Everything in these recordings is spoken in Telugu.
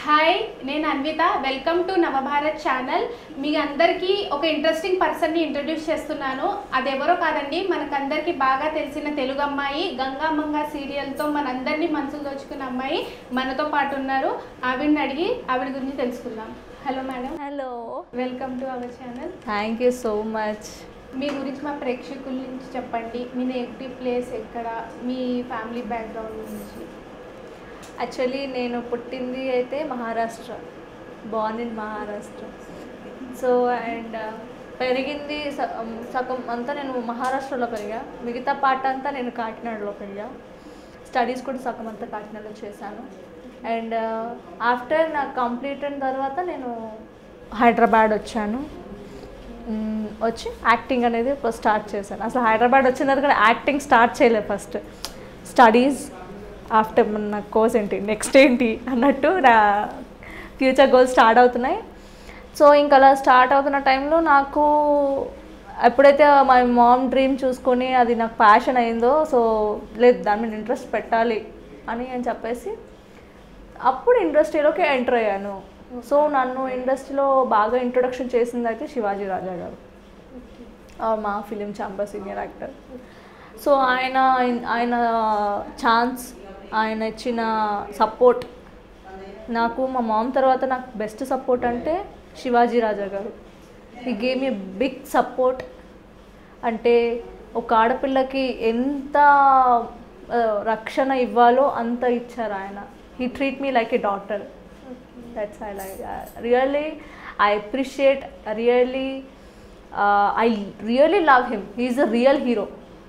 హాయ్ నేను Anvitha welcome to Navabharat channel మీ అందరికీ ఒక ఇంట్రెస్టింగ్ పర్సన్ని ఇంట్రడ్యూస్ చేస్తున్నాను అదెవరో కాదండి మనకందరికీ బాగా తెలిసిన తెలుగు అమ్మాయి గంగామంగ సీరియల్తో మనందరినీ మనసులు దోచుకున్న అమ్మాయి మనతో పాటు ఉన్నారు ఆవిడని అడిగి ఆవిడ గురించి తెలుసుకుందాం hello madam hello welcome to our channel thank you so much మీ గురించి మా ప్రేక్షకుల నుంచి చెప్పండి మీ నేటివ్ ప్లేస్ ఎక్కడ మీ ఫ్యామిలీ బ్యాక్గ్రౌండ్ గురించి యాక్చువల్లీ నేను పుట్టింది అయితే Maharashtra born in Maharashtra so and పెరిగింది స- సగం అంతా నేను మహారాష్ట్రలో పెరిగా మిగతా పార్ట్ అంతా నేను కాకినాడలో పెరిగా స్టడీస్ కూడా సగం అంతా కాకినాడలో చేశాను అండ్ ఆఫ్టర్ నాకు కంప్లీట్ అయిన తర్వాత నేను హైదరాబాద్ వచ్చాను మ్, వచ్చి యాక్టింగ్ అనేది ఫస్ట్ స్టార్ట్ చేశాను అసలు హైదరాబాద్ వచ్చిన తర్వాత కూడా యాక్టింగ్ స్టార్ట్ చేయలేదు ఫస్ట్ స్టడీస్ ఆఫ్టర్ నా కోర్స్ ఏంటి నెక్స్ట్ ఏంటి అన్నట్టు నా ఫ్యూచర్ గోల్స్ స్టార్ట్ అవుతున్నాయి సో ఇంకా అలా స్టార్ట్ అవుతున్న టైంలో నాకు ఎప్పుడైతే మా మామ్ డ్రీమ్ చూసుకొని అది నాకు ప్యాషన్ అయిందో సో లేదు దాని మీద ఇంట్రెస్ట్ పెట్టాలి అని అని చెప్పేసి అప్పుడు ఇండస్ట్రీలోకి ఎంటర్ అయ్యాను సో నన్ను ఇండస్ట్రీలో బాగా ఇంట్రొడక్షన్ చేసింది అయితే శివాజీ రాజా గారు ఆ, మా film chamber senior actor so ఆయన ఆయన ఛాన్స్ ఆయన ఇచ్చిన సపోర్ట్ నాకు మా మామ్ తర్వాత నాకు బెస్ట్ సపోర్ట్ అంటే శివాజీ రాజా గారు ఈ గేమ్ ఏ బిగ్ సపోర్ట్ అంటే ఒక ఆడపిల్లకి ఎంత ఆ, రక్షణ ఇవ్వాలో అంత ఇచ్చారు ఆయన he treat me like a daughter that's I like really I appreciate really I really love him he is a real hero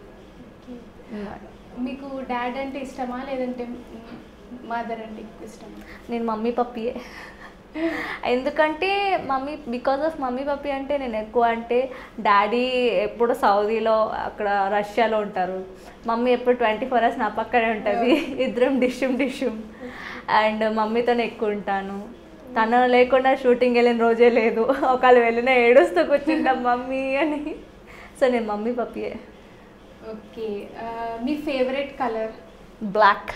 మీకు డాడ్ అంటే ఇష్టమా లేదంటే మదర్ అంటే ఇష్టమా నేను మమ్మీ పప్పియే ఎందుకంటే మమ్మీ బికాజ్ ఆఫ్ మమ్మీ పప్పి అంటే నేను ఎక్కువ అంటే డాడీ ఎప్పుడు సౌదీలో అక్కడ రష్యాలో ఉంటారు మమ్మీ ఎప్పుడు ట్వంటీ ఫోర్ అవర్స్ నా పక్కనే ఉంటుంది ఇద్దరం డిష్యూమ్ డిష్యూమ్ అండ్ మమ్మీతోనే ఎక్కువ ఉంటాను తను లేకుండా షూటింగ్ వెళ్ళిన రోజే లేదు ఒకళ్ళు వెళ్ళినా ఏడుస్తూ కూర్చుంటాం మమ్మీ అని సో నేను మమ్మీ పప్పియే ఓకే మీ ఫేవరెట్ కలర్ బ్లాక్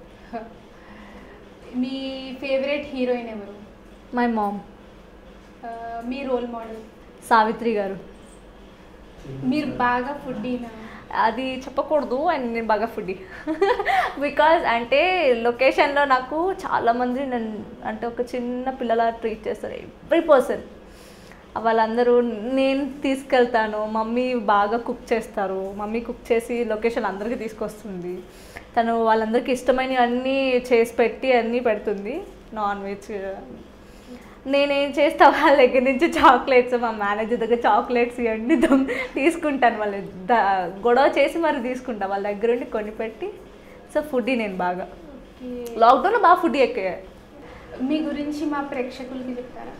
మీ ఫేవరెట్ హీరోయిన్ ఎవరు మై మామ్ Uh, మీ రోల్ మోడల్ సావిత్రి గారు మీరు బాగా ఫుడ్డీనా అది చెప్పకూడదు అండ్ నేను బాగా ఫుడ్ బికాజ్ అంటే లొకేషన్లో నాకు చాలామంది నన్ను అంటే ఒక చిన్న పిల్లలా ట్రీట్ చేస్తారు ఎవ్రీ పర్సన్ వాళ్ళందరూ నేను తీసుకెళ్తాను మమ్మీ బాగా కుక్ చేస్తారు మమ్మీ కుక్ చేసి లొకేషన్ అందరికీ తీసుకొస్తుంది తను వాళ్ళందరికీ ఇష్టమైనవి అన్నీ చేసి పెట్టి అన్నీ పెడుతుంది నాన్ వెజ్ నేనేం చేస్తా వాళ్ళ దగ్గర నుంచి చాక్లెట్స్ మా మేనేజర్ దగ్గర చాక్లెట్స్ ఇవన్నీ దొంగ తీసుకుంటాను వాళ్ళు ద గొడవ చేసి మరి తీసుకుంటా వాళ్ళ దగ్గర ఉండి కొని పెట్టి సో ఫుడ్ నేను బాగా ఓకే లాక్డౌన్లో బాగా ఫుడ్ ఎక్కువ మీ గురించి మా ప్రేక్షకులకి చెప్తారా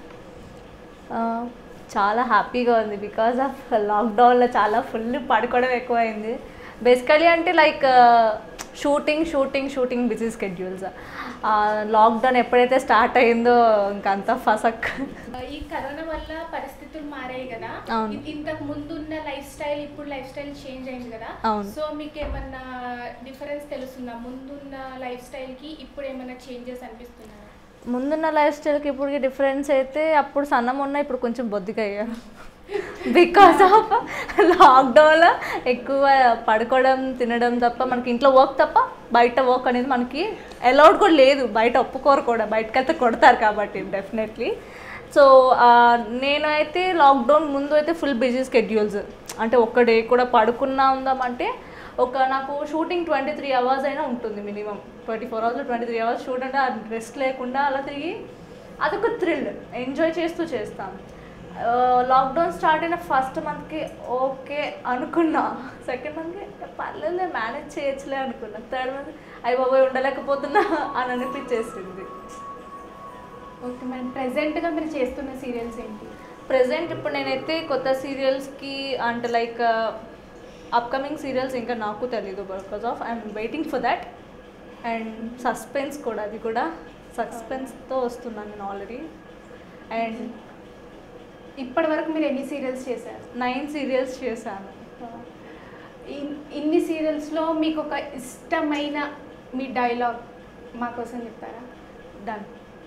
చాలా హ్యాపీగా ఉంది బికాజ్ ఆఫ్ లాక్డౌన్లో చాలా ఫుల్ పడుకోవడం ఎక్కువైంది బేసికలీ అంటే like shooting shooting shooting busy schedules lockdown ఎప్పుడైతే స్టార్ట్ అయిందో ఇంకంతా ఫసక్ ఈ కరోనా వల్ల పరిస్థితులు మారాయి కదా అవును. ఇ- ఇంతకు ముందు ఉన్న లైఫ్ స్టైల్ ఇప్పుడు లైఫ్ స్టైల్ చేంజ్ అయింది కదా అవును. సో మీకు ఏమన్నా డిఫరెన్స్ తెలుస్తుందా ముందున్న లైఫ్ స్టైల్ కి ఇప్పుడు ఏమన్నా చేంజెస్ అనిపిస్తున్నాయా ముందున్న లైఫ్ స్టైల్కి ఇప్పటికి డిఫరెన్స్ అయితే అప్పుడు సన్నం ఉన్నా ఇప్పుడు కొంచెం బొద్దిగా అయ్యారు బికాస్ ఆఫ్ లాక్డౌన్లో ఎక్కువ పడుకోవడం తినడం తప్ప మనకి ఇంట్లో వర్క్ తప్ప బయట వర్క్ అనేది మనకి అలౌడ్ కూడా లేదు బయట ఒప్పుకోరు కూడా బయటకు వెళ్తే కొడతారు కాబట్టి డెఫినెట్లీ సో నేనైతే లాక్డౌన్ ముందు అయితే ఫుల్ బిజీ స్కెడ్యూల్స్ అంటే ఒక్క డే కూడా పడుకున్నా ఉందామంటే ఒక నాకు షూటింగ్ ట్వంటీ త్రీ అవర్స్ అయినా ఉంటుంది minimum twenty four hours twenty three hours shoot అంటే రెస్ట్ లేకుండా అలా తిరిగి అదొక థ్రిల్ ఎంజాయ్ చేస్తూ చేస్తాం లాక్డౌన్ స్టార్ట్ అయిన ఫస్ట్ మంత్కి ఓకే అనుకున్నా సెకండ్ మంత్కి పర్లేదులే మేనేజ్ చేయొచ్చులే అనుకున్నా థర్డ్ మంత్ అయ్యి బాబోయ్ ఉండలేకపోతున్నా అని అనిపించేసింది ఓకే మేడం ప్రెసెంట్గా మీరు చేస్తున్న సీరియల్స్ ఏంటి ప్రజెంట్ ఇప్పుడు నేనైతే కొత్త సీరియల్స్కి అంటే లైక్ అప్కమింగ్ సీరియల్స్ ఇంకా నాకు తెలీదు because of I'm waiting for that and suspense కూడా అది కూడా సస్పెన్స్తో వస్తున్నాను నేను ఆల్రెడీ అండ్ ఇప్పటి వరకు మీరు ఎన్ని సీరియల్స్ చేశారు నైన్ సీరియల్స్ చేశాను ఇన్- ఇన్ని సీరియల్స్లో మీకు ఒక ఇష్టమైన మీ డైలాగ్ మా కోసం చెప్తారా డన్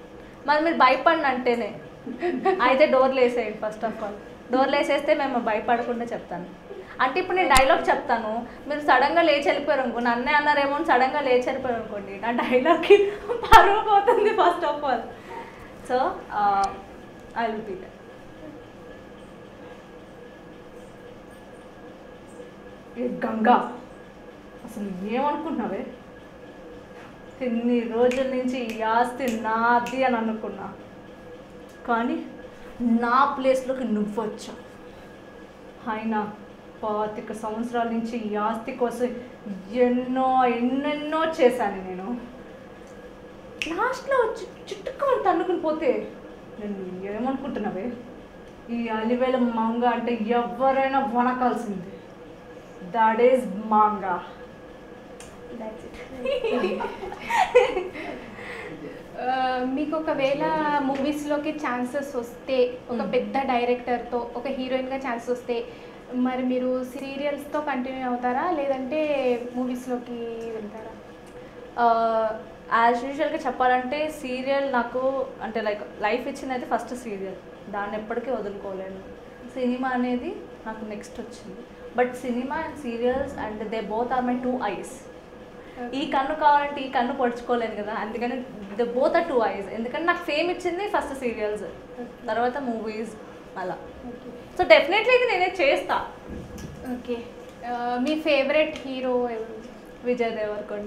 మరి మీరు భయపడిన అంటేనే అయితే డోర్లు వేసేయండి ఫస్ట్ ఆఫ్ ఆల్ డోర్లు వేసేస్తే మేము భయపడకుండా చెప్తాను అంటే ఇప్పుడు నేను డైలాగ్ చెప్తాను మీరు సడన్గా లేచి వెళ్ళిపోయారు అనుకో నన్నే అన్నారేమో అని సడన్గా లేచి వెళ్ళిపోయారు అనుకోండి నా డైలాగ్కి పరువు పోతుంది first of all so I will be a Ganga అసలు ఏమనుకుంటున్నావే ఇన్ని రోజుల నుంచి ఈ ఆస్తి నాది అని అనుకున్నా కానీ నా ప్లేస్లోకి నువ్వు వచ్చావు అయినా పాతిక సంవత్సరాల నుంచి ఈ ఆస్తి కోసం ఎన్నో ఎన్నెన్నో చేశాను నేను లాస్ట్లో వచ్చి చుట్టుకొని తన్నుకుని పోతే నేను ఏమనుకుంటున్నావే ఈ అలివేల మంగ అంటే ఎవరైనా వనకాల్సిందే that is Manga That's it. ఆ, మీకు ఒకవేళ మూవీస్లోకి ఛాన్సెస్ వస్తే ఒక Hmm. పెద్ద డైరెక్టర్తో ఒక హీరోయిన్గా ఛాన్స్ వస్తే మరి మీరు సీరియల్స్తో కంటిన్యూ అవుతారా లేదంటే మూవీస్లోకి వెళ్తారా యాజ్ యూజువల్గా చెప్పాలంటే సీరియల్ నాకు అంటే లైక్ లైఫ్ ఇచ్చింది ఫస్ట్ సీరియల్ దాన్ని ఎప్పటికీ వదులుకోలేను సినిమా అనేది నాకు నెక్స్ట్ వచ్చింది but cinema and serials and they both are my two eyes ఈ కన్ను కావాలంటే ఈ కన్ను పొడుచుకోలేను కదా అందుకని the both are two eyes ఎందుకంటే నాకు ఫేమ్ ఇచ్చింది ఫస్ట్ సీరియల్స్ తర్వాత మూవీస్ అలా సో డెఫినెట్లీ ఇది నేనే చేస్తా ఓకే మీ ఫేవరెట్ హీరో ఎవరు విజయ్ దేవరకొండ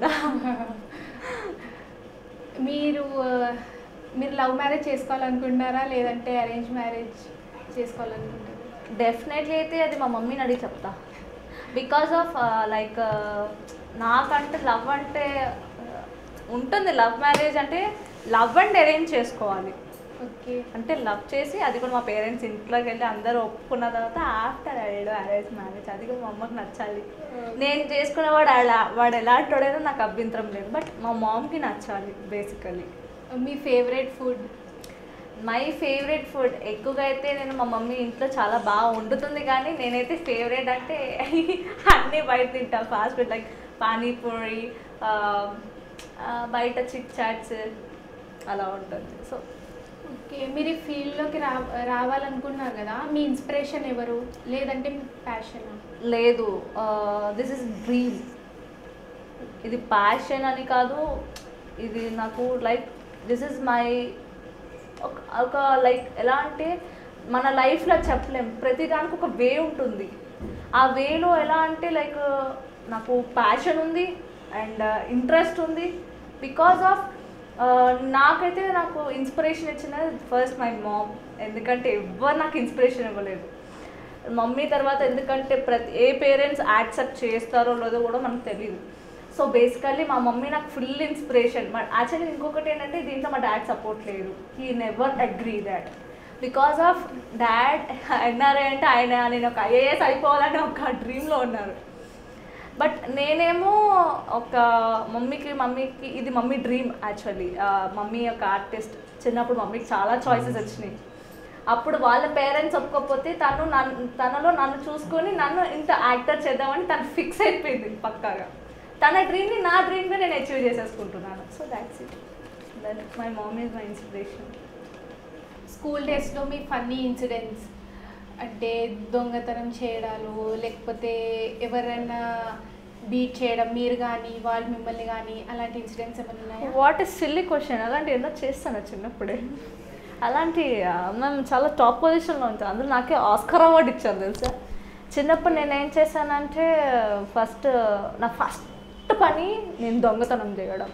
మీరు ఆ, మీరు లవ్ మ్యారేజ్ చేసుకోవాలనుకుంటున్నారా లేదంటే అరేంజ్ మ్యారేజ్ చేసుకోవాలనుకుంటున్నారా డెఫినెట్లీ అయితే అది మా మమ్మీని అడిగి చెప్తా బికాస్ ఆఫ్ లైక్ నాకంటే లవ్ అంటే uh, ఉంటుంది లవ్ మ్యారేజ్ అంటే లవ్ అండ్ అరేంజ్ చేసుకోవాలి ఓకే అంటే లవ్ చేసి అది కూడా మా పేరెంట్స్ ఇంట్లోకి వెళ్ళి అందరూ ఒప్పుకున్న తర్వాత ఆఫ్టర్ అయ్యాడు అరేంజ్ మ్యారేజ్ అది కూడా మా అమ్మకి నచ్చాలి నేను చేసుకునేవాడు అలా వాడు ఎలాంటోడైనా నాకు అభ్యంతరం లేదు బట్ మా మామ్కి నచ్చాలి బేసికలీ మీ favourite food my favourite food ఎక్కువగా అయితే నేను మా మమ్మీ ఇంట్లో చాలా బాగా వండుతుంది కానీ నేనైతే ఫేవరెట్ అంటే అన్నీ బయట తింటా ఫాస్ట్ ఫుడ్ లైక్ పానీపూరి ఆ, ఆ, బయట చిట్ చాట్స్ అలా ఉంటుంది సో ఓకే మీరు ఈ ఫీల్డ్లోకి రా రావాలనుకున్నారు కదా మీ ఇన్స్పిరేషన్ ఎవరు లేదంటే మీ ప్యాషన్ లేదు దిస్ ఇస్ డ్రీమ్ ఇది ప్యాషన్ అని కాదు ఇది నాకు లైక్ దిస్ ఇస్ మై ఒక లైక్ ఎలా అంటే మన లైఫ్లో చెప్పలేం ప్రతి దానికి ఒక వే ఉంటుంది ఆ వేలో ఎలా అంటే లైక్ నాకు ప్యాషన్ ఉంది అండ్ ఇంట్రెస్ట్ ఉంది బికాస్ ఆఫ్ నాకైతే నాకు ఇన్స్పిరేషన్ ఇచ్చినది ఫస్ట్ మై మామ్ ఎందుకంటే ఎవ్వరు నాకు ఇన్స్పిరేషన్ ఇవ్వలేదు మమ్మీ తర్వాత ఎందుకంటే ప్రతి ఏ పేరెంట్స్ యాక్సెప్ట్ చేస్తారో లేదో కూడా మనకు తెలియదు సో బేసికల్లీ మా మమ్మీ నాకు ఫుల్ ఇన్స్పిరేషన్ యాక్చువల్లీ ఇంకొకటి ఏంటంటే దీంట్లో మా డాడ్ సపోర్ట్ లేదు he never agree that because of dad NRI అంటే ఆయన నేను ఒక ఐఏఎస్ అయిపోవాలని ఒక డ్రీమ్లో ఉన్నారు బట్ నేనేమో ఒక మమ్మీకి మమ్మీకి ఇది మమ్మీ డ్రీమ్ యాక్చువల్లీ మమ్మీ ఒక ఆర్టిస్ట్ చిన్నప్పుడు మమ్మీకి చాలా చాయిసెస్ వచ్చినాయి అప్పుడు వాళ్ళ పేరెంట్స్ ఒప్పుకోకపోతే తను నన్ను తనలో నన్ను చూసుకొని నన్ను ఇంత యాక్టర్ చేద్దామని తను ఫిక్స్ అయిపోయింది పక్కాగా తన డ్రీమ్ని నా డ్రీమ్గా నేను అచీవ్ చేసేసుకుంటున్నాను so that's it that my mom is my inspiration school డేస్లో మీ ఫన్నీ ఇన్సిడెంట్స్ అంటే దొంగతనం చేయడాలు లేకపోతే ఎవరైనా బీట్ చేయడం మీరు కానీ వాళ్ళు మిమ్మల్ని కానీ అలాంటి ఇన్సిడెంట్స్ ఏమైనా ఉన్నాయా వాట్ ఇస్ సిల్లీ క్వశ్చన్ అలాంటి ఎన్నో చేస్తాను చిన్నప్పుడే అలాంటి ఆ, మేము చాలా టాప్ పొజిషన్లో ఉంటాం అందులో నాకే ఆస్కర్ అవార్డు ఇచ్చారు తెలుసా చిన్నప్పుడు నేను ఏం చేశానంటే ఫస్ట్ నా ఫస్ట్ పని నేను దొంగతనం చేయడం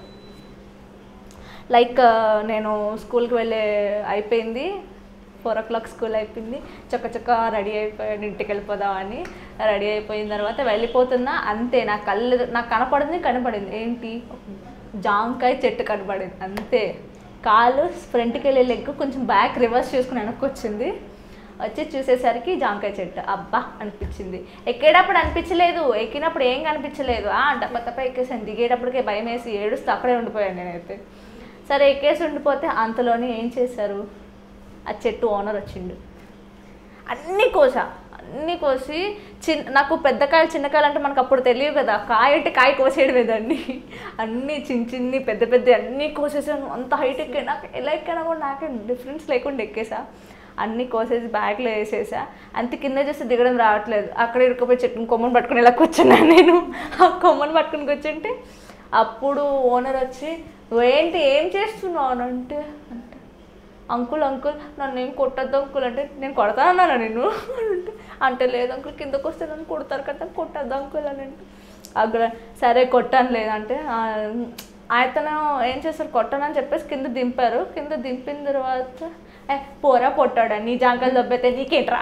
లైక్ నేను స్కూల్కి వెళ్ళే అయిపోయింది ఫోర్ ఓ క్లాక్ స్కూల్ అయిపోయింది చక్క చక్క రెడీ అయిపోయాను ఇంటికి వెళ్ళిపోదామని రెడీ అయిపోయిన తర్వాత వెళ్ళిపోతున్నా అంతే నా కళ్ళు నాకు కనపడింది కనపడింది ఏంటి జాంకాయ చెట్టు కనపడింది అంతే కాలు ఫ్రంట్కి వెళ్ళే లెగ్ కొంచెం బ్యాక్ రివర్స్ చేసుకుని వెనక్కి వచ్చింది వచ్చి చూసేసరికి జాంకాయ చెట్టు అబ్బా అనిపించింది ఎక్కేటప్పుడు అనిపించలేదు ఎక్కినప్పుడు ఏం కనిపించలేదు ఆ డబ్బ తప్ప ఎక్కేసాను దిగేటప్పటికే భయం వేసి ఏడుస్తూ అక్కడే ఉండిపోయాను నేనైతే సరే ఎక్కేసి ఉండిపోతే అంతలోనే ఏం చేశారు ఆ చెట్టు ఓనర్ వచ్చిండు అన్ని కోస అన్నీ కోసి చిన్న నాకు పెద్ద కాయలు చిన్న కాయలు అంటే మనకు అప్పుడు తెలియదు కదా కాయ అంటే కాయ కోసేయడమే దాన్ని అన్నీ చిన్న చిన్ని పెద్ద పెద్ద అన్నీ కోసేసాను అంత హైట్ ఎక్కా నాకు ఎలా ఎక్కానో కూడా నాకే డిఫరెన్స్ లేకుండా ఎక్కేసా అన్నీ కోసేసి బ్యాగ్లో వేసేసా అంత కింద చేస్తే దిగడం రావట్లేదు అక్కడ ఇరుక్కుపోయి చెట్టుని కొమ్మని పట్టుకుని ఇలా కూర్చున్నాను నేను ఆ కొమ్మని పట్టుకుని కూర్చుంటే అప్పుడు ఓనర్ వచ్చి ఏంటి ఏం చేస్తున్నావు అని అంటే అంటే అంకుల్ అంకుల్ నన్ను ఏం కొట్టద్దు అంకుల్ అంటే నేను కొడతానన్నా నేను అంటే అంటే లేదు అంకుల్ కిందకు వస్తే నన్ను కొడతారు కదా కొట్టద్దు అంకుల్ అని అంటే అక్కడ సరే కొట్టాను లేదంటే "ఆ, ఆయతను ఏం చేస్తారు కొట్టానని చెప్పేసి కింద దింపారు కింద దింపిన తర్వాత ఏ పోరా పొట్టాడా నీ జాంకాయలు దొబ్బైతే నీకేంట్రా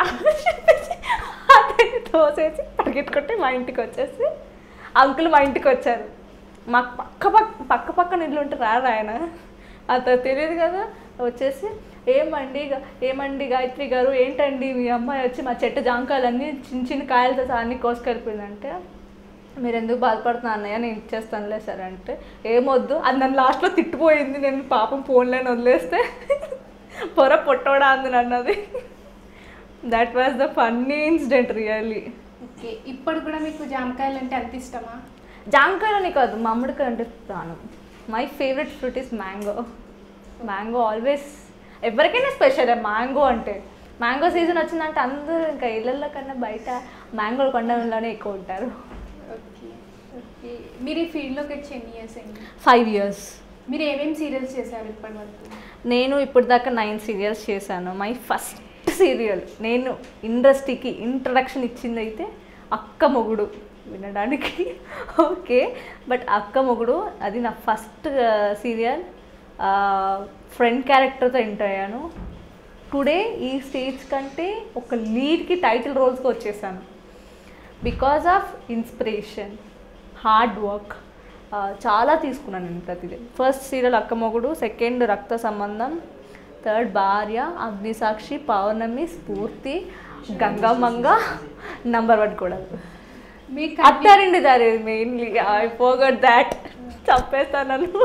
అతన్ని తోసేసి పరిగెట్టుకుంటే మా ఇంటికి వచ్చేసి అంకుల్ మా ఇంటికి వచ్చారు మాకు పక్క పక్క పక్క పక్కన ఇల్లు ఉంటే రారు ఆయన అతను తెలియదు కదా వచ్చేసి ఏమండి గా- ఏమండి గాయత్రి గారు ఏంటండి మీ అమ్మాయి వచ్చి మా చెట్టు జాంకాయలన్నీ చిన్న చిన్న కాయలతో సహా అన్ని కోసుకెళ్ళిపోయిందంటే మీరు ఎందుకు బాధపడుతున్నా అన్నయ్య నేను ఇచ్చేస్తానులే సరే అంటే ఏమొద్దు అది నన్ను లాస్ట్లో తిట్టిపోయింది నేను పాపం ఫోన్లైన్ వదిలేస్తే పొర పొట్టోడా అంది నన్ను అది that was the funny incident really okay ఇప్పుడు కూడా మీకు జామకాయలు అంటే అంత ఇష్టమా జాంకాయలని కాదు మామిడికాయ అంటే ప్రాణం my favourite fruit is mango mango always ఎవరికైనా స్పెషల్ మ్యాంగో అంటే మ్యాంగో సీజన్ వచ్చిందంటే అందరూ ఇంకా ఇళ్ళల్లో కన్నా బయట మ్యాంగోలు కొండలోనే ఎక్కువ ఉంటారు ఓకే ఓకే మీరు ఈ ఫీల్డ్లోకి వచ్చి ఎన్ని ఇయర్స్ అయింది ఫైవ్ ఇయర్స్ మీరు ఏమేమి సీరియల్స్ చేశారు ఇప్పటి వరకు నేను ఇప్పటిదాకా నైన్ సీరియల్స్ చేశాను మై ఫస్ట్ సీరియల్ నేను ఇండస్ట్రీకి ఇంట్రడక్షన్ ఇచ్చింది అయితే అక్క మొగుడు వినడానికి ఓకే బట్ అక్క మొగుడు అది నా ఫస్ట్ సీరియల్ ఫ్రెండ్ క్యారెక్టర్తో ఎంటర్ అయ్యాను టుడే ఈ స్టేజ్ కంటే ఒక లీడ్కి టైటిల్ రోల్స్కి వచ్చేసాను because of inspiration hard work చాలా తీసుకున్నాను నేను ప్రతిదీ ఫస్ట్ సీరియల్ అక్కమొగుడు సెకండ్ రక్త సంబంధం థర్డ్ భార్య అగ్నిసాక్షి పౌర్ణమి స్ఫూర్తి గంగమ్మంగ నంబర్ వన్ కూడా మీకు అత్తారిండి దారి మెయిన్లీ ఐ ఫోగట్ దాట్ చంపేస్తాను నన్ను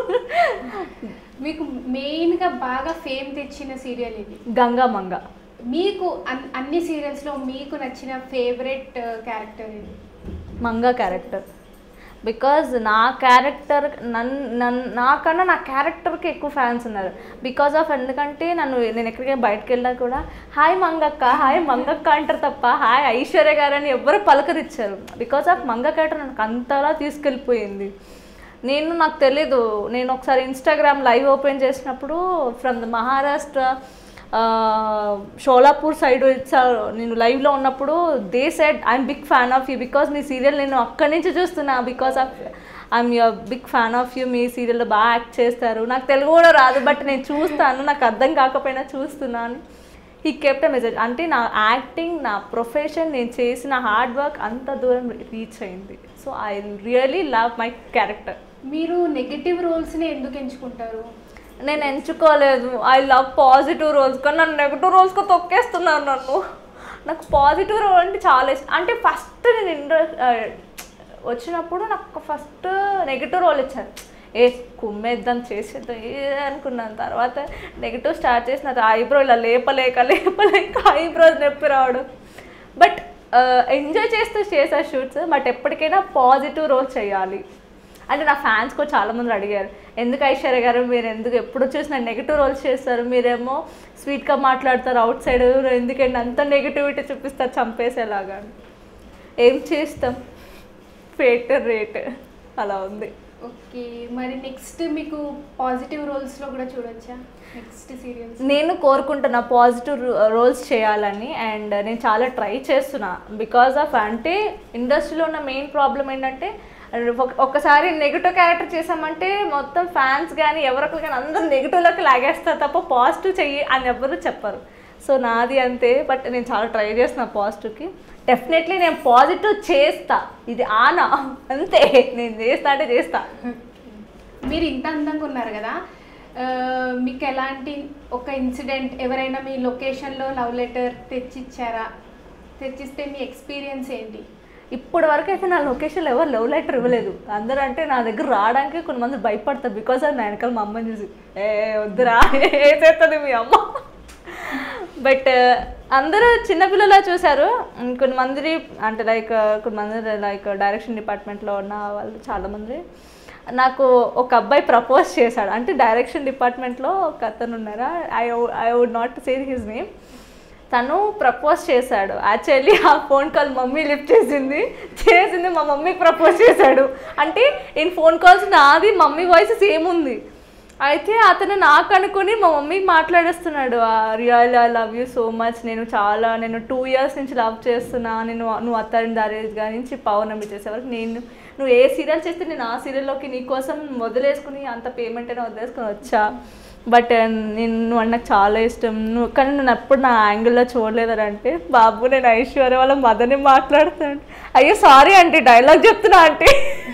మీకు మెయిన్గా బాగా ఫేమ్ తెచ్చిన సీరియల్ ఇది గంగమ్మంగ మీకు అన్- అన్ని సీరియల్స్లో మీకు నచ్చిన ఫేవరెట్ క్యారెక్టర్ ఇది మంగ క్యారెక్టర్ బికాజ్ నా క్యారెక్టర్ నన్ నన్ నాకన్నా నా క్యారెక్టర్కి ఎక్కువ ఫ్యాన్స్ ఉన్నారు బికాజ్ ఆఫ్ ఎందుకంటే నన్ను నేను ఎక్కడికైనా బయటకు వెళ్ళినా కూడా హాయ్ మంగక్క హాయ్ మంగక్క అంటారు తప్ప హాయ్ ఐశ్వర్య గారు అని ఎవ్వరు పలకరించారు బికాజ్ ఆఫ్ మంగ క్యారెక్టర్ నాకు అంతలా తీసుకెళ్ళిపోయింది నేను నాకు తెలీదు నేను ఒకసారి ఇన్స్టాగ్రామ్ లైవ్ ఓపెన్ చేసినప్పుడు ఫ్రమ్ ద మహారాష్ట్ర ఆ, షోలాపూర్ సైడ్ ఇచ్చారు నేను లైవ్లో ఉన్నప్పుడు they said I'm big fan of you because మీ సీరియల్ నేను అక్కడి నుంచి చూస్తున్నా because of I'm your big fan of you మీ సీరియల్లో బాగా యాక్ట్ చేస్తారు నాకు తెలుగు కూడా రాదు బట్ నేను చూస్తాను నాకు అర్థం కాకపోయినా చూస్తున్నాను ఈ కెప్ట్ మెసేజ్ అంటే నా యాక్టింగ్ నా ప్రొఫెషన్ నేను చేసిన హార్డ్ వర్క్ అంత దూరం రీచ్ అయింది so I really love my character మీరు నెగటివ్ రోల్స్ని ఎందుకు ఎంచుకుంటారు నేను ఎంచుకోలేదు ఐ లవ్ పాజిటివ్ రోల్స్ కానీ నన్ను నెగిటివ్ రోల్స్కి తొక్కేస్తున్నాను నన్ను నాకు పాజిటివ్ రోల్ అంటే చాలా ఇష్టం అంటే ఫస్ట్ నేను ఇంట్రె వచ్చినప్పుడు నాకు ఫస్ట్ నెగిటివ్ రోల్ ఇచ్చారు ఏ కుమ్మేద్దాం చేసేద్దాం ఏ అనుకున్నాను తర్వాత నెగిటివ్ స్టార్ట్ చేసిన ఐబ్రో ఇలా లేపలేక లేపలేక ఐబ్రోస్ నొప్పి రావడం బట్ ఎంజాయ్ చేస్తూ చేసా షూట్స్ బట్ ఎప్పటికైనా పాజిటివ్ రోల్ చేయాలి అంటే నా ఫ్యాన్స్ కూడా చాలా మంది అడిగారు ఎందుకు ఐశ్వర్య గారు మీరు ఎందుకు ఎప్పుడు చూసినా నెగిటివ్ రోల్స్ చేస్తారు మీరేమో స్వీట్గా మాట్లాడతారు అవుట్ సైడ్ ఎందుకంటే అంత నెగిటివిటీ చూపిస్తారు చంపేసేలాగా ఏం చేస్తాం ఫేట్ రేట్ అలా ఉంది ఓకే మరి నెక్స్ట్ మీకు పాజిటివ్ రోల్స్లో కూడా చూడొచ్చా నెక్స్ట్ సీరియల్స్ నేను కోరుకుంటున్నా పాజిటివ్ రోల్స్ చేయాలని అండ్ నేను చాలా ట్రై చేస్తున్నా బికాజ్ ఆఫ్ అంటే ఇండస్ట్రీలో ఉన్న మెయిన్ ప్రాబ్లం ఏంటంటే ఒక- ఒక్కసారి నెగిటివ్ క్యారెక్టర్ చేసామంటే మొత్తం ఫ్యాన్స్ కానీ ఎవరొకరు కానీ అందరూ నెగిటివ్లోకి లాగేస్తారు తప్ప పాజిటివ్ చెయ్యి అని ఎవరు చెప్పరు సో నాది అంతే బట్ నేను చాలా ట్రై చేస్తున్నా పాజిటివ్కి డెఫినెట్లీ నేను పాజిటివ్ చేస్తా ఇది ఆనా అంతే నేను చేస్తా అంటే చేస్తా మీరు ఇంత అందంగా ఉన్నారు కదా ఆ, మీకు ఎలాంటి ఒక ఇన్సిడెంట్ ఎవరైనా మీ లొకేషన్లో లవ్ లెటర్ తెచ్చిచ్చారా తెచ్చిస్తే మీ ఎక్స్పీరియన్స్ ఏంటి ఇప్పటి వరకు అయితే నా లొకేషన్లో ఎవరు లవ్ లెటర్ ఇవ్వలేదు అందరూ అంటే నా దగ్గర రావడానికి కొంతమంది భయపడతారు బికాస్ అది నా వెనకాల మా అమ్మని చూసి ఏ వద్దురా ఏ చేస్తుంది మీ అమ్మ బట్ అందరూ చిన్నపిల్లలా చూశారు ఉమ్, కొంతమంది అంటే లైక్ కొంతమంది లైక్ డైరెక్షన్ డిపార్ట్మెంట్లో ఉన్న వాళ్ళు చాలామంది నాకు ఒక అబ్బాయి ప్రపోజ్ చేశాడు అంటే డైరెక్షన్ డిపార్ట్మెంట్లో ఒక అతను ఉన్నారా I I would not say his name తను ప్రపోజ్ చేశాడు యాక్చువల్లీ ఆ ఫోన్ కాల్ మమ్మీ లిఫ్ట్ చేసింది చేసింది మా మమ్మీకి ప్రపోజ్ చేశాడు అంటే ఇన్ ఫోన్ కాల్స్ నాది మమ్మీ వాయిస్ సేమ్ ఉంది అయితే అతను నాకు అనుకుని మా మమ్మీకి మాట్లాడేస్తున్నాడు real I love you so much నేను చాలా నేను టూ ఇయర్స్ నుంచి లవ్ చేస్తున్నా నేను నువ్వు అత్తారిని దారేగా నుంచి పౌర్ణమి చేసే వరకు నేను నువ్వు ఏ సీరియల్ చేస్తే నేను ఆ సీరియల్లోకి నీ కోసం వదిలేసుకుని అంత పేమెంట్ అయినా వదిలేసుకుని వచ్చా బట్ నేను నువ్వు అంటే నాకు చాలా ఇష్టం నువ్వు కానీ నేను ఎప్పుడు నా యాంగిల్లో చూడలేదని అంటే బాబు నేను ఐశ్వర్య వాళ్ళ మదర్ని మాట్లాడుతాను అయ్యో సారీ ఆంటీ డైలాగ్ చెప్తున్నా ఆంటీ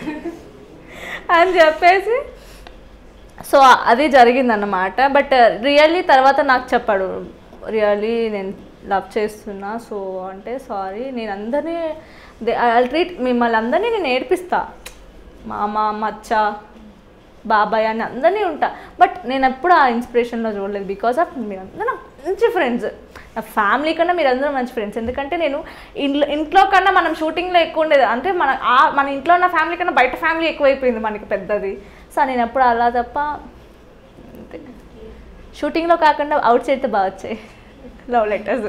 అని చెప్పేసి సో అది జరిగిందన్నమాట బట్ రియల్లీ తర్వాత నాకు చెప్పాడు రియల్లీ నేను లవ్ చేస్తున్నా సో అంటే సారీ నేను అందరినీ ఐ ట్రీట్ మిమ్మల్ని అందరినీ నేను నేర్పిస్తా మామ మచ్చ బాబాయ్ అని అందరినీ ఉంటా బట్ నేను ఎప్పుడు ఆ ఇన్స్పిరేషన్లో చూడలేదు బికాస్ ఆఫ్ మీరందరూ నాకు మంచి ఫ్రెండ్స్ నా ఫ్యామిలీ కన్నా మీరందరూ మంచి ఫ్రెండ్స్ ఎందుకంటే నేను ఇంట్లో ఇంట్లో కన్నా మనం షూటింగ్లో ఎక్కువ ఉండేది అంటే మన ఆ మన ఇంట్లో ఉన్న ఫ్యామిలీ కన్నా బయట ఫ్యామిలీ ఎక్కువైపోయింది మనకి పెద్దది సో నేను ఎప్పుడు అలా తప్ప అంతే షూటింగ్లో కాకుండా అవుట్ సైడ్ బాగా వచ్చాయి లవ్ లెటర్స్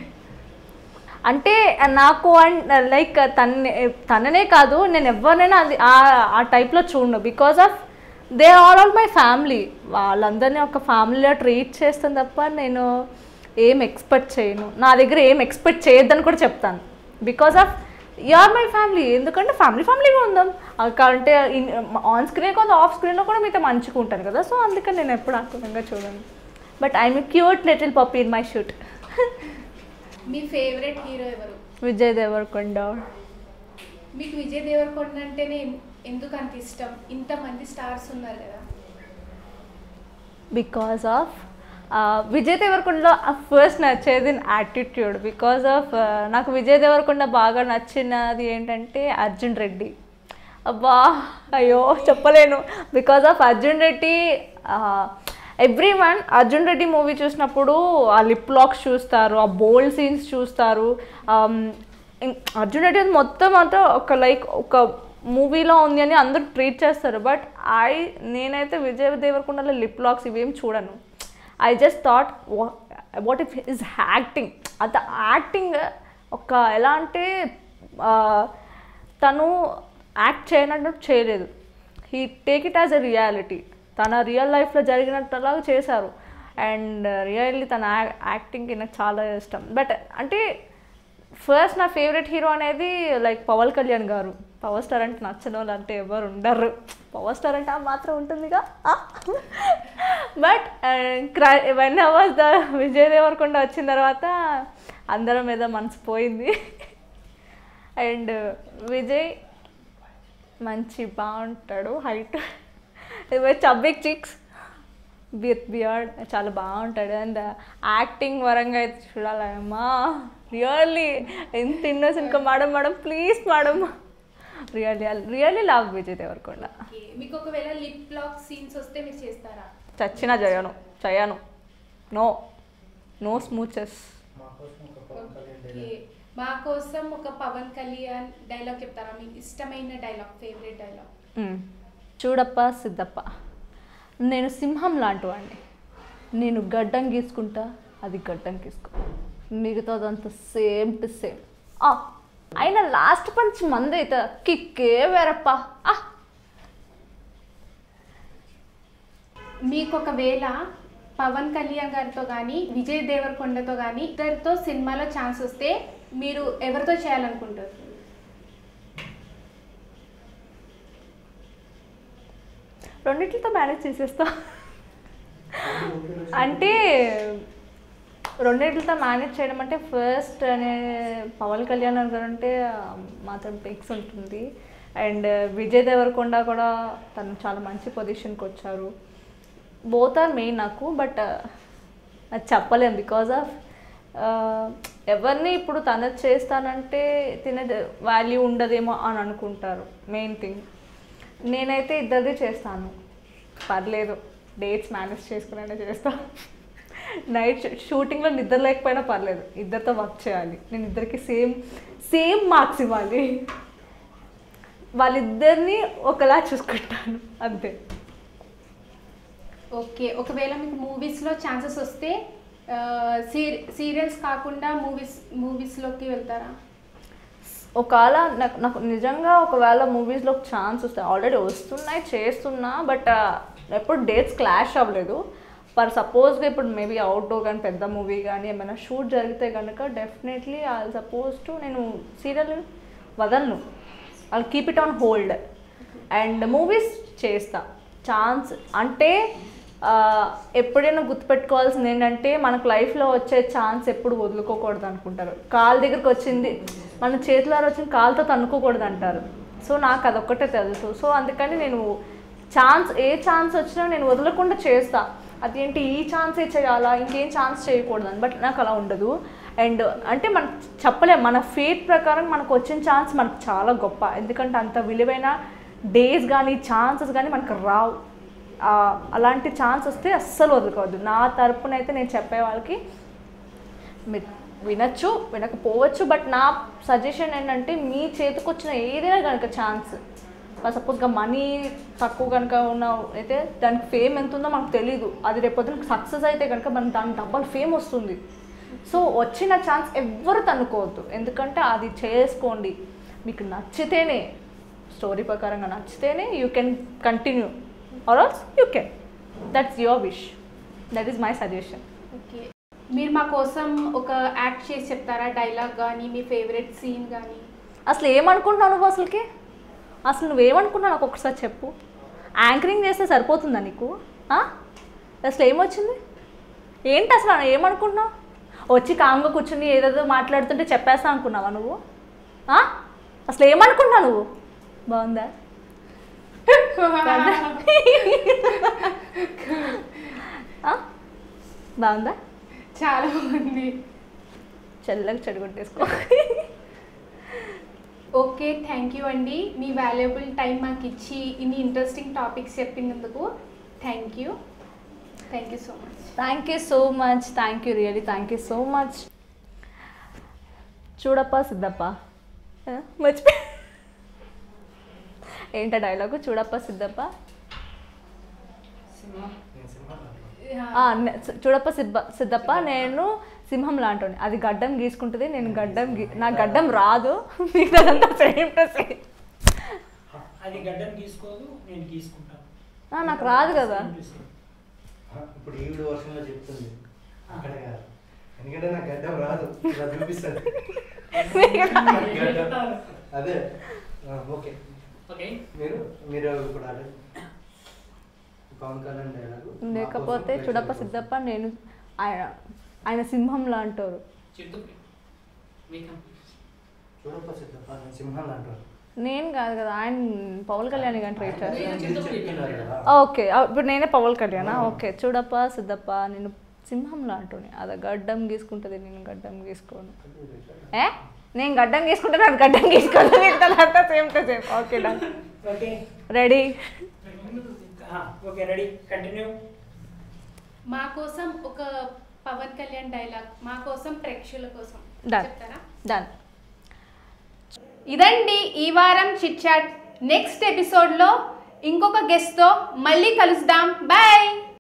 అంటే నాకు లైక్ తన తననే కాదు నేను ఎవరినైనా అది ఆ- ఆ టైప్లో చూడను because of they are all my family వాళ్ళందరినీ ఒక ఫ్యామిలీలో ట్రీట్ చేస్తాను తప్ప నేను ఏం ఎక్స్పెక్ట్ చేయను నా దగ్గర ఏం ఎక్స్పెక్ట్ చేయొద్దని కూడా చెప్తాను because of are my family ఎందుకంటే ఫ్యామిలీ ఫ్యామిలీగా ఉందాం అక్క- అంటే ఆన్ స్క్రీన్ కొంత ఆఫ్ స్క్రీన్లో కూడా మీతో మంచిగా ఉంటాను కదా సో అందుకని నేను ఎప్పుడు ఆకులంగా చూడను but I'm cute little puppy in my shoot మీ ఫేవరెట్ హీరో ఎవరు విజయ్ దేవరకొండ మీకు విజయ్ దేవరకొండ అంటేనే ఎన్- ఎందుకు అంత ఇష్టం ఇంతమంది స్టార్స్ ఉన్నారు కదా బికాస్ ఆఫ్ విజయ్ దేవరకొండలో ఫస్ట్ నచ్చేది యాటిట్యూడ్ బికాస్ ఆఫ్ నాకు విజయ్ దేవరకొండ బాగా నచ్చినది ఏంటంటే అర్జున్ రెడ్డి అబ్బా అయ్యో చెప్పలేను because of Arjun Reddy every one Arjun Reddy movie చూసినప్పుడు ఆ లిప్ లాక్స్ చూస్తారు ఆ బోల్డ్ సీన్స్ చూస్తారు um, ఇం- అర్జున్ రెడ్డి అది మొత్తం అంతా ఒక లైక్ ఒక మూవీలో ఉంది అని అందరూ ట్రీట్ చేస్తారు బట్ ఐ నేనైతే విజయ్ దేవరకొండలో లిప్ లాక్స్ ఇవేం చూడను I just thought what if is acting అంత యాక్టింగ్ ఒక ఎలా అంటే ఆ, తను యాక్ట్ చేయనట్టు చేయలేదు he take it as a reality తన రియల్ లైఫ్లో జరిగినట్టులా చేశారు అండ్ రియల్లీ తన యాక్టింగ్కి నాకు చాలా ఇష్టం బట్ అంటే ఫస్ట్ నా ఫేవరెట్ హీరో అనేది లైక్ పవన్ కళ్యాణ్ గారు పవర్ స్టార్ అంటే నచ్చని వాళ్ళు అంటే ఎవరు ఉండరు పవర్ స్టార్ అంటే ఆ మాత్రం ఉంటుందిగా but cry when ours the Vijay Deverakonda వచ్చిన తర్వాత అందరం మీద మనసు పోయింది అండ్ విజయ్ మంచి బాగుంటాడు height chubby cheeks with beard చాలా బాగుంటాడు అండ్ యాక్టింగ్ వరంగా అయితే చూడాలమ్మా రియల్లీ ఎంత ఇన్నోసెంట్ ఇంకా madam madam please madam really really love Vijay Deverakonda Okay. మీకు ఒకవేళ లిప్ లాక్ సీన్స్ వస్తే మీరు చేస్తారా చచ్చినా చేయను చేయను నో నో స్మూచెస్ Okay. మా కోసం ఒక పవన్ కళ్యాణ్ డైలాగ్ చెప్తారా మీకు ఇష్టమైన డైలాగ్ ఫేవరెట్ డైలాగ్ చూడప్ప సిద్ధప్ప నేను సింహం లాంటి వాడిని నేను గడ్డం గీసుకుంటా అది గడ్డం గీసుకో మిగతాదంతా సేమ్ టు సేమ్ అయినా లాస్ట్ పంచ్ మంది అయితే కిక్కే వేరప్ప ఆ, మీకు ఒకవేళ పవన్ కళ్యాణ్ గారితో కానీ విజయ్ దేవరకొండతో కానీ ఇద్దరితో సినిమాలో ఛాన్స్ వస్తే మీరు ఎవరితో చేయాలనుకుంటారు రెండిట్లతో మేనేజ్ చేసేస్తా అంటే రెండిట్లతో మేనేజ్ చేయడం అంటే ఫస్ట్ అనే పవన్ కళ్యాణ్ గారు అంటే మాత్రం పిక్స్ ఉంటుంది అండ్ విజయ్ దేవరకొండ కూడా తను చాలా మంచి పొజిషన్కి వచ్చారు బోత్ ఆర్ మెయిన్ నాకు బట్ అది చెప్పలేం బికాజ్ ఆఫ్ ఎవరిని ఇప్పుడు తన చేస్తానంటే తినే వాల్యూ ఉండదేమో అని అనుకుంటారు మెయిన్ థింగ్ నేనైతే ఇద్దరిది చేస్తాను పర్లేదు డేట్స్ మేనేజ్ చేసుకునే చేస్తాను నైట్ షూటింగ్లో నిద్ర లేకపోయినా పర్లేదు ఇద్దరితో వర్క్ చేయాలి నేను ఇద్దరికి సేమ్ సేమ్ మార్క్స్ ఇవ్వాలి వాళ్ళిద్దరిని ఒకలా చూసుకుంటాను అంతే ఓకే ఒకవేళ మీకు మూవీస్లో ఛాన్సెస్ వస్తే సీరియల్స్ కాకుండా మూవీస్ మూవీస్లోకి వెళ్తారా ఒకవేళ నాకు నాకు నిజంగా ఒకవేళ మూవీస్లో ఛాన్స్ వస్తాయి ఆల్రెడీ వస్తున్నాయి చేస్తున్నా బట్ ఎప్పుడు డేట్స్ క్లాష్ అవ్వలేదు ఫర్ సపోజ్గా ఇప్పుడు మేబీ అవుట్డోర్ కానీ పెద్ద మూవీ కానీ ఏమైనా షూట్ జరిగితే కనుక డెఫినెట్లీ ఐ సపోజ్ టు నేను సీరియల్ వదలను I keep it on hold and movies చేస్తా ఛాన్స్ అంటే ఆ, ఎప్పుడైనా గుర్తుపెట్టుకోవాల్సింది ఏంటంటే మనకు లైఫ్లో వచ్చే ఛాన్స్ ఎప్పుడు వదులుకోకూడదు అనుకుంటారు కాలు దగ్గరికి వచ్చింది మన చేతిలో వచ్చిన కాలుతో తన్నుకోకూడదు అంటారు సో నాకు అదొక్కటే తెలుసు సో అందుకని నేను ఛాన్స్ ఏ ఛాన్స్ వచ్చినా నేను వదలకుండా చేస్తా అదేంటి ఈ ఛాన్సే చేయాలా ఇంకేం ఛాన్స్ చేయకూడదు అని బట్ నాకు అలా ఉండదు అండ్ అంటే మనం చెప్పలేం మన ఫేట్ ప్రకారం మనకు వచ్చిన ఛాన్స్ మనకు చాలా గొప్ప ఎందుకంటే అంత విలువైన డేస్ కానీ ఛాన్సెస్ కానీ మనకు రావు ఆ, అలాంటి ఛాన్స్ వస్తే అస్సలు వదులుకోవద్దు నా తరపున అయితే నేను చెప్పే వాళ్ళకి మీరు వినొచ్చు వినకపోవచ్చు బట్ నా సజెషన్ ఏంటంటే మీ చేతికి వచ్చిన ఏదైనా కనుక ఛాన్స్ సపోజ్గా మనీ తక్కువ కనుక ఉన్న అయితే దానికి ఫేమ్ ఎంత ఉందో మనకు తెలియదు అది రేపొద్దున సక్సెస్ అయితే కనుక మనకి దాని డబల్ ఫేమ్ వస్తుంది సో వచ్చిన ఛాన్స్ ఎవ్వరు తన్నుకోవద్దు ఎందుకంటే అది చేసుకోండి మీకు నచ్చితేనే స్టోరీ ప్రకారంగా నచ్చితేనే you can continue or else you can that's your wish that is my suggestion okay మీరు మా కోసం ఒక యాక్ట్ చేసి చెప్తారా డైలాగ్ కానీ మీ ఫేవరెట్ సీన్ కానీ అసలు ఏమనుకుంటున్నావు నువ్వు అసలుకి అసలు నువ్వేమనుకున్నావు నాకు ఒకసారి చెప్పు యాంకరింగ్ చేస్తే సరిపోతుందా నీకు ఆ? అసలు ఏమొచ్చింది ఏంటి అసలు ఏమనుకుంటున్నావు వచ్చి కామ్గా కూర్చుని ఏదేదో మాట్లాడుతుంటే చెప్పేస్తా అనుకున్నావా నువ్వు ఆ? అసలు ఏమనుకుంటున్నావు నువ్వు బాగుందా బాగుందా? ఆ? బాగుందా చాలా బాగుంది చెల్లెకి చెడగొట్టేసుకో ఓకే థ్యాంక్ యూ అండి మీ వాల్యుబుల్ టైం మాకు ఇచ్చి ఇన్ని ఇంట్రెస్టింగ్ టాపిక్స్ చెప్పినందుకు thank you thank you so much thank you so much thank you really thank you so much చూడప్ప సిద్ధప్ప ఆ, మర్చిపోయి ఏంట డైలాగు చూడప్ప సిద్ధప్ప ఆ, నే- చూడప్ప సిబ్బ సిద్ధప్ప నేను సింహం లాంటి అది గడ్డం గీసుకుంటుంది నేను గడ్డం గీ నా గడ్డం రాదు మిగతాదంతా సేమ్ టు సేమ్ అది గడ్డం గీసుకోదు నేను గీసుకుంటాను నాకు రాదు కదా ఇప్పుడు ఈవిడ వర్షంలో చెప్తుంది అక్కడ కాదు ఎందుకంటే నాకు గడ్డం రాదు ఇలా చూపిస్తుంది గడ్డం. అదే ఆ, ఓకే ఓకే మీరు మీరు ఇప్పుడు అదే పవన్ కళ్యాణ్ డైలాగు లేకపోతే చూడప్ప సిద్ధప్ప నేను ఆయన ఆయన సింహం లాంటారు చెప్తూ మీకు చూడప్ప సిద్ధప్ప నేను సింహం అంటారు నేను కాదు కదా ఆయన పవన్ కళ్యాణ్ గారిని ట్రై చేస్తాను నేను చెప్తున్నారు కదా ఓకే ఆ, ఇప్పుడు నేనే పవన్ కళ్యాణా ఓకే చూడప్ప సిద్ధప్ప నేను సింహంలా అంటుని అది గడ్డం గీసుకుంటుంది నేను గడ్డం గీసుకోను ఏ నేను గడ్డం గీసుకుంటే నాకు గడ్డం గీసుకోను మిగతాదంతా same to same okay done okay ready okay ready continue మా కోసం ఒక పవన్ కళ్యాణ్ డైలాగ్ మా కోసం ప్రేక్షకుల కోసం Done. చెప్తారా డన్ ఇదండి ఈ వారం చిట్ చాట్ నెక్స్ట్ ఎపిసోడ్లో ఇంకొక గెస్ట్తో మళ్ళీ కలుద్దాం బాయ్